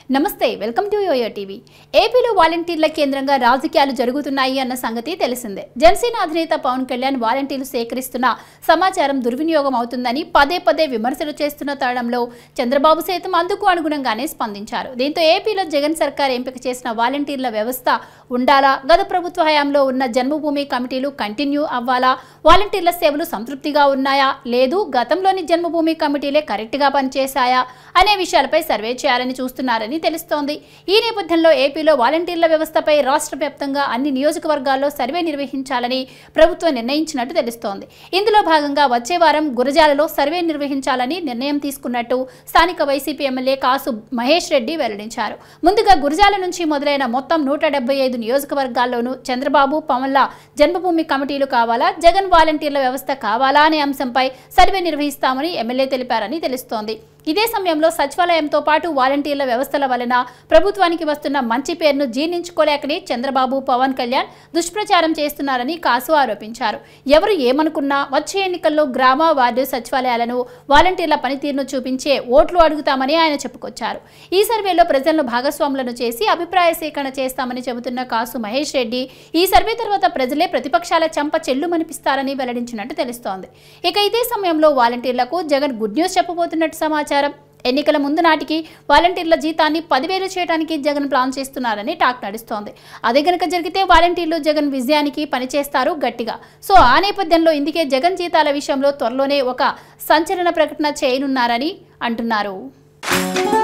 నమస్తే welcome to yo-yo TV ఏపీలో వాలంటీర్ల కేంద్రంగా రాజకీయాలు జరుగుతున్నాయి అన్న సంగతి తెలిసిందే జనసేన అధినేత పవన్ కళ్యాణ్ వాలంటీర్లు సేకరిస్తున్న సమాచారం దుర్వినియోగం అవుతుందని పదే పదే విమర్శలు చేస్తున్న తరుణంలో చంద్రబాబు సైతం అందుకు అనుగుణంగానే స్పందించారు దీంతో ఏపీలో జగన్ సర్కార్ ఎంపిక చేసిన వాలంటీర్ల వ్యవస్థ ఉండాలా గత ప్రభుత్వ హయాంలో ఉన్న జన్మభూమి కమిటీలు కంటిన్యూ అవ్వాలా వాలంటీర్ల సేవలు సంతృప్తిగా ఉన్నాయా లేదు గతంలోని జన్మభూమి కమిటీలే కరెక్ట్గా పనిచేశాయా అనే విషయాలపై సర్వే చేయాలని చూస్తున్నారని తెలుస్తోంది ఈ నేపథ్యంలో ఏపీలో వాలంటీర్ల వ్యవస్థపై రాష్ట్ర వ్యాప్తంగా అన్ని నియోజకవర్గాల్లో సర్వే నిర్వహించాలని ప్రభుత్వం నిర్ణయించినట్టు తెలుస్తోంది ఇందులో భాగంగా వచ్చే వారం గురజాలలో సర్వే నిర్వహించాలని నిర్ణయం తీసుకున్నట్టు స్థానిక వైసీపీ ఎమ్మెల్యే కాసు మహేష్ రెడ్డి వెల్లడించారు ముందుగా గురజాల నుంచి మొదలైన మొత్తం నూట డెబ్బై ఐదు నియోజకవర్గాల్లోనూ చంద్రబాబు పవన్ల జన్మభూమి కమిటీలు కావాలా జగన్ వాలంటీర్ల వ్యవస్థ కావాలా అనే అంశంపై సర్వే నిర్వహిస్తామని ఎమ్మెల్యే తెలిపారని తెలుస్తోంది ఇదే సమయంలో సచివాలయంతో పాటు వాలంటీర్ల వ్యవస్థల వలన ప్రభుత్వానికి వస్తున్న మంచి పేరును జీర్ణించుకోలేకనే చంద్రబాబు పవన్ కళ్యాణ్ దుష్ప్రచారం చేస్తున్నారని కాసు ఆరోపించారు ఎవరు ఏమనుకున్నా వచ్చే ఎన్నికల్లో గ్రామ వార్డు సచివాలయాలను వాలంటీర్ల పనితీరును చూపించే ఓట్లు అడుగుతామని ఆయన చెప్పుకొచ్చారు ఈ సర్వేలో ప్రజలను భాగస్వాములను చేసి అభిప్రాయ సేకరణ చేస్తామని చెబుతున్న కాసు మహేష్ రెడ్డి ఈ సర్వే తర్వాత ప్రజలే ప్రతిపక్షాల చంప చెల్లుమనిపిస్తారని వెల్లడించినట్టు తెలుస్తోంది ఇక ఇదే సమయంలో వాలంటీర్లకు జగన్ గుడ్ న్యూస్ చెప్పబోతున్నట్టు సమాచారం ఎన్నికల ముందు నాటికి వాలంటీర్ల జీతాన్ని పదివేలు చేయడానికి జగన్ ప్లాన్ చేస్తున్నారని టాక్ నడుస్తోంది అదే గనక జరిగితే వాలంటీర్లు జగన్ విజయానికి పనిచేస్తారు గట్టిగా సో ఆ నేపథ్యంలో ఇందుకే జగన్ జీతాల విషయంలో త్వరలోనే ఒక సంచలన ప్రకటన చేయనున్నారని అంటున్నారు